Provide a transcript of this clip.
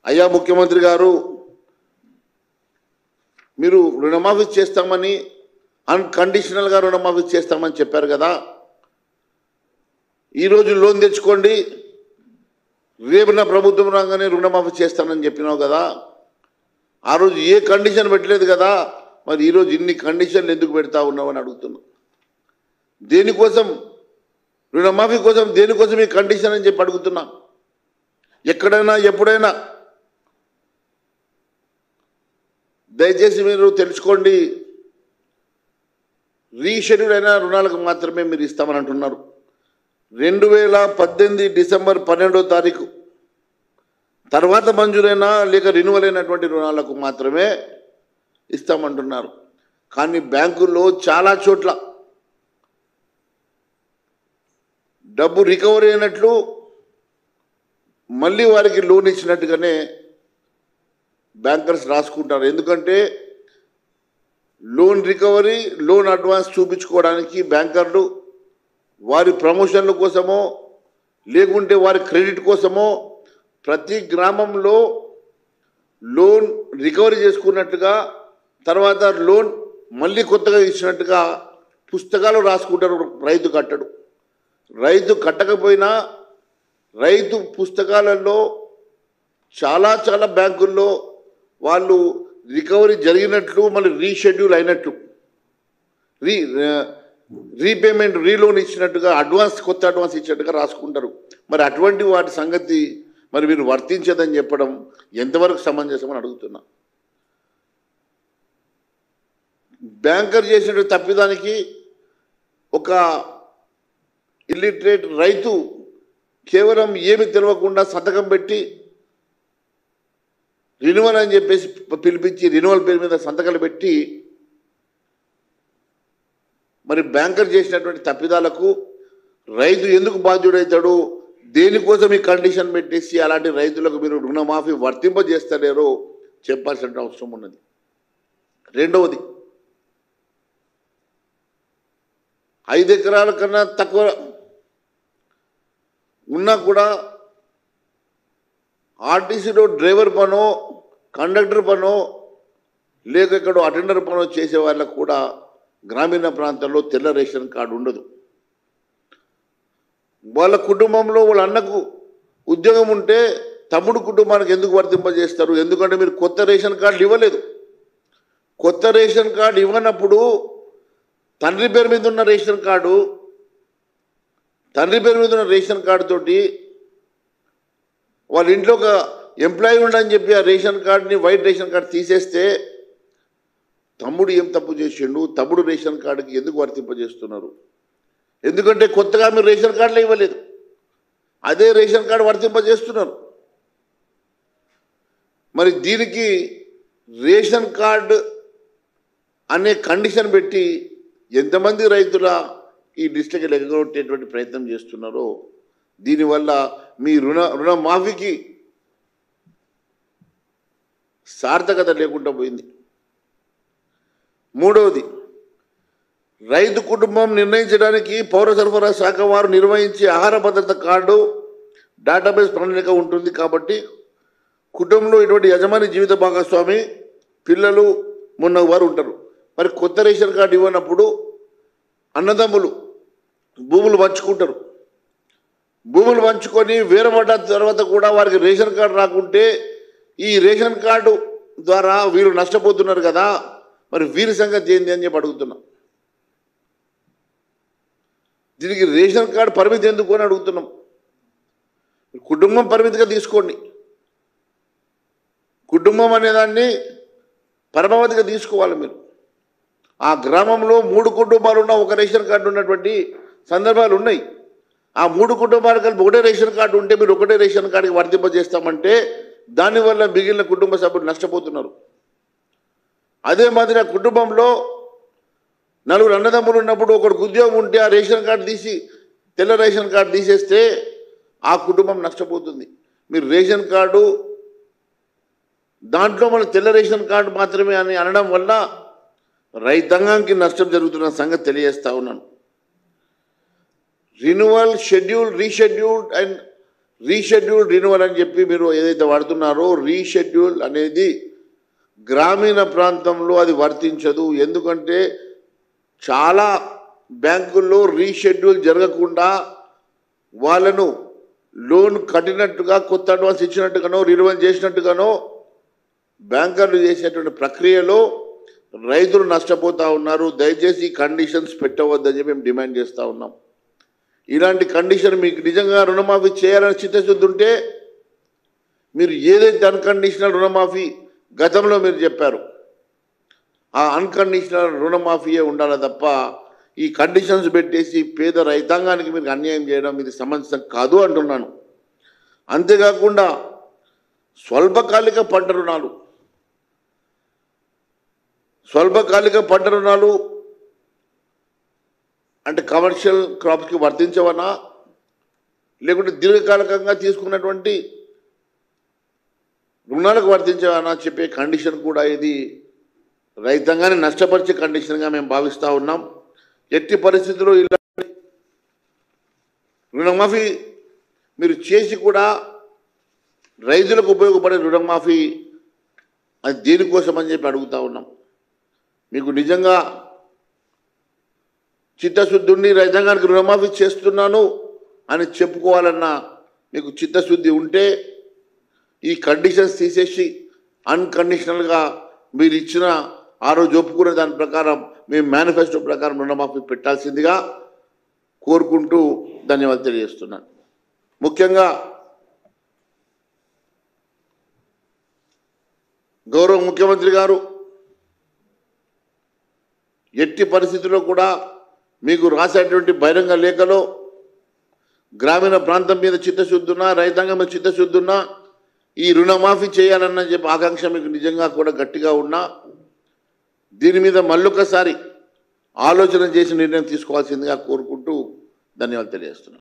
అయ్యా ముఖ్యమంత్రి గారు మీరు రుణమాఫీ చేస్తామని అన్కండిషనల్గా రుణమాఫీ చేస్తామని చెప్పారు కదా ఈరోజు లోన్ తెచ్చుకోండి రేపు నా ప్రభుత్వం రాగానే రుణమాఫీ చేస్తానని చెప్పినావు కదా ఆ రోజు ఏ కండిషన్ పెట్టలేదు కదా మరి ఈరోజు ఇన్ని కండిషన్లు ఎందుకు పెడతా ఉన్నావు అని అడుగుతున్నా దేనికోసం రుణమాఫీ కోసం దేనికోసం ఈ కండిషన్ అని చెప్పి అడుగుతున్నా ఎక్కడైనా ఎప్పుడైనా దయచేసి మీరు తెలుసుకోండి రీషెడ్యూల్ అయిన రుణాలకు మాత్రమే మీరు ఇస్తామని అంటున్నారు రెండు వేల పద్దెనిమిది డిసెంబర్ పన్నెండో తారీఖు తర్వాత మంజూరైన లేక రెన్యువల్ అయినటువంటి రుణాలకు మాత్రమే ఇస్తామంటున్నారు కానీ బ్యాంకుల్లో చాలా చోట్ల డబ్బు రికవరీ అయినట్లు మళ్ళీ వారికి లోన్ ఇచ్చినట్టుగానే బ్యాంకర్స్ రాసుకుంటారు ఎందుకంటే లోన్ రికవరీ లోన్ అడ్వాన్స్ చూపించుకోవడానికి బ్యాంకర్లు వారి ప్రమోషన్ల కోసమో లేకుంటే వారి క్రెడిట్ కోసమో ప్రతి గ్రామంలో లోన్ రికవరీ చేసుకున్నట్టుగా తర్వాత లోన్ మళ్ళీ కొత్తగా ఇచ్చినట్టుగా పుస్తకాలు రాసుకుంటారు రైతు కట్టడు రైతు కట్టకపోయినా రైతు పుస్తకాలలో చాలా చాలా బ్యాంకుల్లో వాళ్ళు రికవరీ జరిగినట్లు మళ్ళీ రీషెడ్యూల్ అయినట్లు రీ రీపేమెంట్ రీలోన్ ఇచ్చినట్టుగా అడ్వాన్స్ కొత్త అడ్వాన్స్ ఇచ్చినట్టుగా రాసుకుంటారు మరి అటువంటి వాటి సంగతి మరి మీరు వర్తించదని చెప్పడం ఎంతవరకు సమంజసమని అడుగుతున్నా బ్యాంకర్ చేసిన తప్పిదానికి ఒక ఇల్లిటరేట్ రైతు కేవలం ఏమి తెలియకుండా సంతకం పెట్టి రినువల్ అని చెప్పేసి పిలిపించి రినువల్ పేరు మీద సంతకాలు పెట్టి మరి బ్యాంకర్ చేసినటువంటి తప్పిదాలకు రైతు ఎందుకు బాధ్యుడవుతాడు దేనికోసం ఈ కండిషన్ పెట్టేసి అలాంటి రైతులకు మీరు రుణమాఫీ వర్తింపజేస్తలేరో చెప్పాల్సిన అవసరం ఉన్నది రెండవది ఐదు ఎకరాల కన్నా తక్కువ ఉన్నా కూడా ఆర్టీసీలో డ్రైవర్ పనో కండక్టర్ పనో లేక ఇక్కడ అటెండర్ పనో చేసే వాళ్ళకు కూడా గ్రామీణ ప్రాంతాల్లో తెల్ల రేషన్ కార్డు ఉండదు వాళ్ళ కుటుంబంలో వాళ్ళ అన్నకు ఉద్యోగం ఉంటే తమ్ముడు కుటుంబానికి ఎందుకు వర్తింపజేస్తారు ఎందుకంటే మీరు కొత్త రేషన్ కార్డులు ఇవ్వలేదు కొత్త రేషన్ కార్డు ఇవ్వనప్పుడు తండ్రి పేరు మీద ఉన్న రేషన్ కార్డు తండ్రి పేరు మీద ఉన్న రేషన్ కార్డు తోటి వాళ్ళ ఇంట్లో ఒక ఎంప్లాయీ ఉండని చెప్పి ఆ రేషన్ కార్డుని వైట్ రేషన్ కార్డు తీసేస్తే తమ్ముడు ఏం తప్పు చేసిండు తమ్ముడు రేషన్ కార్డుకి ఎందుకు వర్తింపజేస్తున్నారు ఎందుకంటే కొత్తగా మీరు రేషన్ కార్డులు ఇవ్వలేదు అదే రేషన్ కార్డు వర్తింపజేస్తున్నారు మరి దీనికి రేషన్ కార్డు అనే కండిషన్ పెట్టి ఎంతమంది రైతుల ఈ డిస్ట్రిక్ట్ ఎగగొట్టేటువంటి ప్రయత్నం చేస్తున్నారో దీనివల్ల మీ రుణ రుణమాఫీకి సార్థకత లేకుండా పోయింది మూడవది రైతు కుటుంబం నిర్ణయించడానికి పౌర సరఫరా శాఖ వారు నిర్వహించే ఆహార భద్రత కార్డు డేటాబేస్ ప్రణాళిక ఉంటుంది కాబట్టి కుటుంబంలో ఇటువంటి యజమాని జీవిత భాగస్వామి పిల్లలు మొన్న వారు ఉంటారు మరి కొత్త రేషన్ కార్డు ఇవ్వనప్పుడు అన్నదమ్ములు భూములు పంచుకుంటారు భూములు పంచుకొని వేరబడ్డ తర్వాత కూడా వారికి రేషన్ కార్డు రాకుంటే ఈ రేషన్ కార్డు ద్వారా వీరు నష్టపోతున్నారు కదా మరి వీరి సంగతి ఏంది అని చెప్పి అడుగుతున్నా దీనికి రేషన్ కార్డు పరిమితి ఎందుకు అని అడుగుతున్నాం కుటుంబం పరిమితిగా తీసుకోండి కుటుంబం అనేదాన్ని పరమావధిగా తీసుకోవాలి మీరు ఆ గ్రామంలో మూడు కుటుంబాలు ఉన్న ఒక రేషన్ కార్డు ఉన్నటువంటి సందర్భాలు ఉన్నాయి ఆ మూడు కుటుంబాలు కలిపి ఒకటే రేషన్ కార్డు ఉంటే మీరు ఒకటే రేషన్ కార్డుకి వర్తింపజేస్తామంటే దానివల్ల మిగిలిన కుటుంబ సభ్యులు నష్టపోతున్నారు అదే మాదిరి ఆ కుటుంబంలో నలుగురు అన్నదమ్ములు ఉన్నప్పుడు ఒకరికి ఉద్యోగం ఉంటే ఆ రేషన్ కార్డు తీసి తెల్ల రేషన్ కార్డు తీసేస్తే ఆ కుటుంబం నష్టపోతుంది మీరు రేషన్ కార్డు దాంట్లో మన తెల్ల రేషన్ కార్డు మాత్రమే అని అనడం వల్ల రైతాంగానికి నష్టం జరుగుతున్న సంగతి తెలియజేస్తా ఉన్నాను renewal schedule rescheduled and reschedule renewal అని చెప్పి మీరు ఏదైతే వాడుతున్నారో రీషెడ్యూల్ అనేది గ్రామీణ ప్రాంతంలో అది వర్తించదు ఎందుకంటే చాలా బ్యాంకుల్లో రీషెడ్యూల్ జరగకుండా వాళ్ళను లోన్ కట్టినట్టుగా కొత్త అడ్వాన్స్ ఇచ్చినట్టుగానో రినువల్ చేసినట్టుగానో బ్యాంకర్లు చేసేటువంటి ప్రక్రియలో రైతులు నష్టపోతా ఉన్నారు దయచేసి ఈ కండిషన్స్ పెట్టవద్దని చెప్పి మేము డిమాండ్ చేస్తూ ఉన్నాం ఇలాంటి కండిషన్ మీకు నిజంగా రుణమాఫీ చేయాలని చిత్తశుద్ధి ఉంటే మీరు ఏదైతే అన్కండిషనల్ రుణమాఫీ గతంలో మీరు చెప్పారు ఆ అన్కండిషనల్ రుణమాఫీయే ఉండాలి తప్ప ఈ కండిషన్స్ పెట్టేసి పేద రైతాంగానికి మీరు అన్యాయం చేయడం ఇది సమంజసం కాదు అంటున్నాను అంతేకాకుండా స్వల్పకాలిక పంట రుణాలు స్వల్పకాలిక పంట రుణాలు అంటే కమర్షియల్ క్రాప్స్కి వర్తించవనా లేకుంటే దీర్ఘకాలికంగా తీసుకున్నటువంటి రుణాలకు వర్తించవనా చెప్పే కండిషన్ కూడా ఇది రైతాంగాన్ని నష్టపరిచే కండిషన్గా మేము భావిస్తూ ఉన్నాం ఎట్టి పరిస్థితుల్లో ఇలాంటి రుణమాఫీ మీరు చేసి కూడా రైతులకు ఉపయోగపడే రుణమాఫీ అది దేనికోసం అని చెప్పి అడుగుతా ఉన్నాం మీకు నిజంగా చిత్తశుద్ధి ఉండి రైతాంగానికి రుణమాఫీ చేస్తున్నాను అని చెప్పుకోవాలన్న మీకు చిత్తశుద్ధి ఉంటే ఈ కండిషన్స్ తీసేసి అన్కండిషనల్గా మీరు ఇచ్చిన ఆ రోజు ఒప్పుకునే దాని ప్రకారం మేము మేనిఫెస్టో ప్రకారం రుణమాఫీ పెట్టాల్సిందిగా కోరుకుంటూ ధన్యవాదాలు తెలియజేస్తున్నాను ముఖ్యంగా గౌరవ ముఖ్యమంత్రి గారు ఎట్టి పరిస్థితుల్లో కూడా మీకు రాసేటువంటి బహిరంగ లేఖలో గ్రామీణ ప్రాంతం మీద చిత్తశుద్ధి ఉన్నా రైతాంగం మీద చిత్తశుద్ధి ఉన్నా ఈ రుణమాఫీ చేయాలన్న చెప్పి ఆకాంక్ష మీకు నిజంగా కూడా గట్టిగా ఉన్నా దీని మీద మళ్ళొకసారి ఆలోచన చేసి నిర్ణయం తీసుకోవాల్సిందిగా కోరుకుంటూ ధన్యవాదాలు తెలియజేస్తున్నాను